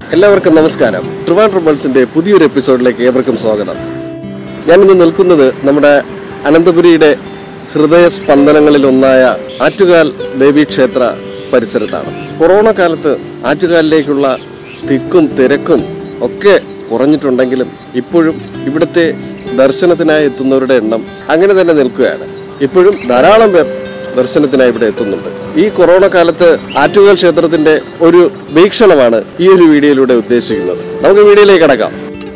എല്ലാവർക്കും നമസ്കാരം ട്രിവാൻഡ്രം പൾസിന്റെ പുതിയൊരു എപ്പിസോഡിലേക്ക് ഏവർക്കും സ്വാഗതം ഞാനിന്ന് നിൽക്കുന്നത് നമ്മുടെ അനന്തപുരിയുടെ ഹൃദയ സ്പന്ദനങ്ങളിൽ ഒന്നായ ആറ്റുകാൽ ദേവീക്ഷേത്ര പരിസരത്താണ് കൊറോണ കാലത്ത് ആറ്റുകാലിലേക്കുള്ള തിക്കും തിരക്കും ഒക്കെ കുറഞ്ഞിട്ടുണ്ടെങ്കിലും ഇപ്പോഴും ഇവിടുത്തെ ദർശനത്തിനായി എത്തുന്നവരുടെ എണ്ണം അങ്ങനെ തന്നെ നിൽക്കുകയാണ് ഇപ്പോഴും ധാരാളം പേർ ദർശനത്തിനായി ഇവിടെ എത്തുന്നുണ്ട് ഈ കൊറോണ കാലത്ത് ആറ്റുകാൽ ക്ഷേത്രത്തിന്റെ ഒരു വീക്ഷണമാണ് ഈ ഒരു വീഡിയോയിലൂടെ ഉദ്ദേശിക്കുന്നത് നമുക്ക് വീഡിയോയിലേക്ക് കടക്കാം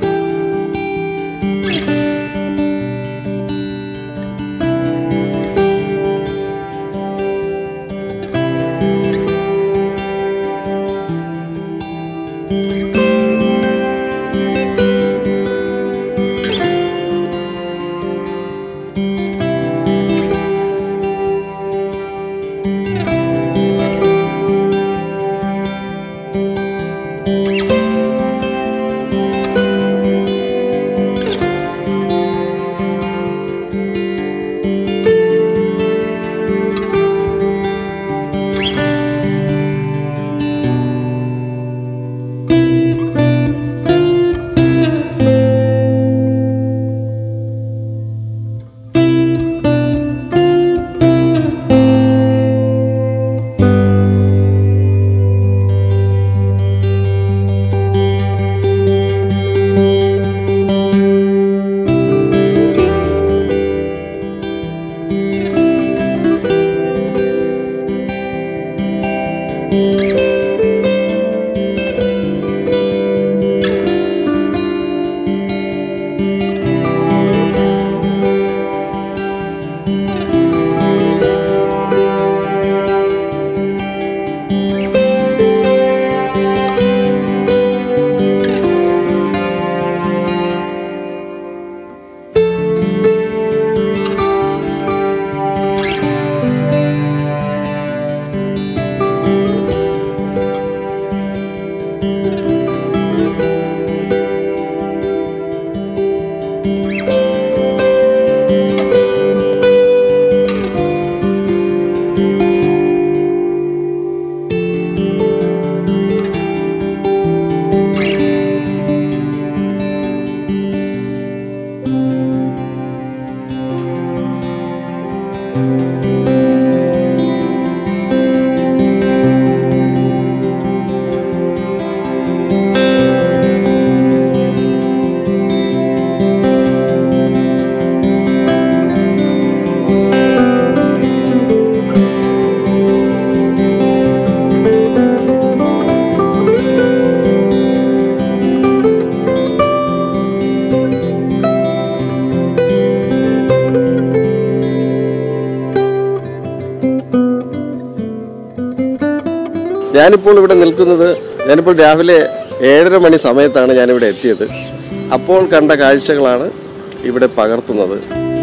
ഞാനിപ്പോൾ ഇവിടെ നിൽക്കുന്നത് ഞാനിപ്പോൾ രാവിലെ ഏഴര മണി സമയത്താണ് ഞാനിവിടെ എത്തിയത് അപ്പോൾ കണ്ട കാഴ്ചകളാണ് ഇവിടെ പകർത്തുന്നത്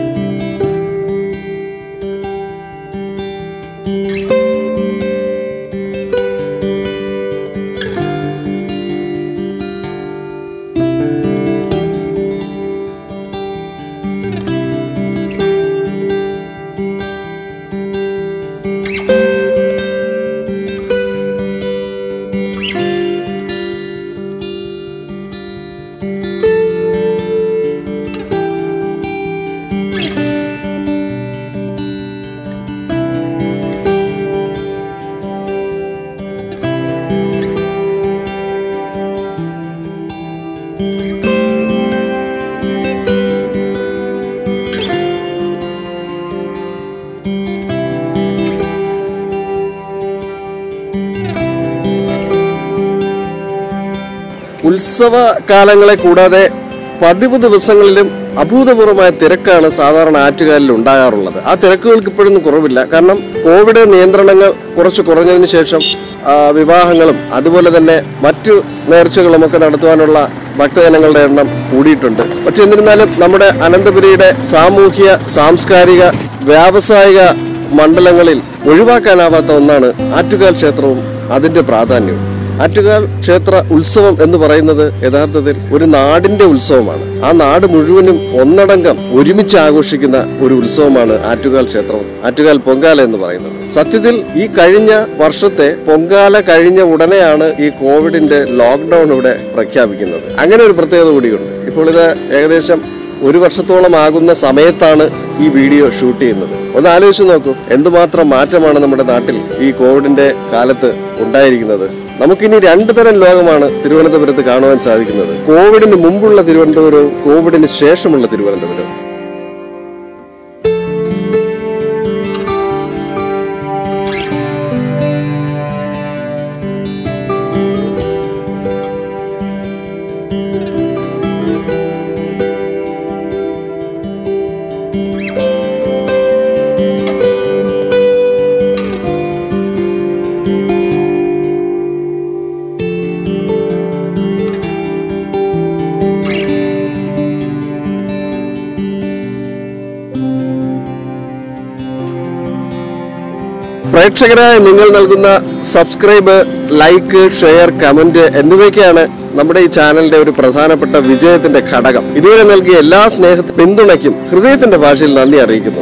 ഉത്സവ കാലങ്ങളെ കൂടാതെ പതിവ് ദിവസങ്ങളിലും അഭൂതപൂർവമായ തിരക്കാണ് സാധാരണ ആറ്റുകാലിൽ ഉണ്ടാകാറുള്ളത് ആ തിരക്കുകൾക്ക് ഇപ്പോഴൊന്നും കുറവില്ല കാരണം കോവിഡ് നിയന്ത്രണങ്ങൾ കുറച്ച് കുറഞ്ഞതിന് ശേഷം ആ, വിവാഹങ്ങളും അതുപോലെ തന്നെ മറ്റു നേർച്ചകളും ഒക്കെ നടത്തുവാനുള്ള ഭക്തജനങ്ങളുടെ എണ്ണം കൂടിയിട്ടുണ്ട് പക്ഷെ എന്നിരുന്നാലും നമ്മുടെ അനന്തപുരിയുടെ സാമൂഹ്യ സാംസ്കാരിക വ്യാവസായിക മണ്ഡലങ്ങളിൽ ഒഴിവാക്കാനാവാത്ത ഒന്നാണ് ആറ്റുകാൽ ക്ഷേത്രവും അതിന്റെ പ്രാധാന്യവും ആറ്റുകാൽ ക്ഷേത്ര ഉത്സവം എന്ന് പറയുന്നത് യഥാർത്ഥത്തിൽ ഒരു നാടിന്റെ ഉത്സവമാണ് ആ നാട് മുഴുവനും ഒന്നടങ്കം ഒരുമിച്ച് ആഘോഷിക്കുന്ന ഒരു ഉത്സവമാണ് ആറ്റുകാൽ ക്ഷേത്രം ആറ്റുകാൽ പൊങ്കാല എന്ന് പറയുന്നത് സത്യത്തിൽ ഈ കഴിഞ്ഞ വർഷത്തെ പൊങ്കാല കഴിഞ്ഞ ഉടനെയാണ് ഈ കോവിഡിന്റെ ലോക്ക്ഡൌൺ ഇവിടെ പ്രഖ്യാപിക്കുന്നത് അങ്ങനെ ഒരു പ്രത്യേകത കൂടിയുണ്ട് ഇപ്പോൾ ഇത് ഏകദേശം ഒരു വർഷത്തോളം ആകുന്ന സമയത്താണ് ഈ വീഡിയോ ഷൂട്ട് ചെയ്യുന്നത് ഒന്ന് ആലോചിച്ച് നോക്കൂ എന്തുമാത്രം മാറ്റമാണ് നമ്മുടെ നാട്ടിൽ ഈ കോവിഡിന്റെ കാലത്ത് ഉണ്ടായിരിക്കുന്നത് നമുക്കിനി രണ്ടു തരം ലോകമാണ് തിരുവനന്തപുരത്ത് കാണുവാൻ സാധിക്കുന്നത് കോവിഡിന് മുമ്പുള്ള തിരുവനന്തപുരവും കോവിഡിന് ശേഷമുള്ള തിരുവനന്തപുരവും പ്രേക്ഷകരായ നിങ്ങൾ നൽകുന്ന സബ്സ്ക്രൈബ് ലൈക്ക് ഷെയർ കമന്റ് എന്നിവയൊക്കെയാണ് നമ്മുടെ ഈ ചാനലിന്റെ ഒരു പ്രധാനപ്പെട്ട വിജയത്തിന്റെ ഘടകം ഇതുവരെ നൽകിയ എല്ലാ സ്നേഹ പിന്തുണയ്ക്കും ഹൃദയത്തിന്റെ ഭാഷയിൽ നന്ദി അറിയിക്കുന്നു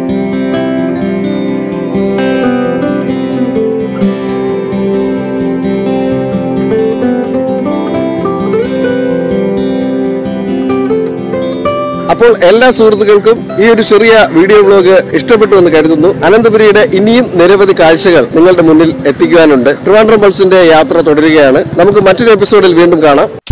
അപ്പോൾ എല്ലാ സുഹൃത്തുക്കൾക്കും ഈ ഒരു ചെറിയ വീഡിയോ വ്ലോഗ് ഇഷ്ടപ്പെട്ടു എന്ന് കരുതുന്നു അനന്തപുരിയുടെ ഇനിയും നിരവധി കാഴ്ചകൾ നിങ്ങളുടെ മുന്നിൽ എത്തിക്കുവാനുണ്ട് ട്രിവാൻഡ്രം പൾസിന്റെ യാത്ര തുടരുകയാണ് നമുക്ക് മറ്റൊരു എപ്പിസോഡിൽ വീണ്ടും കാണാം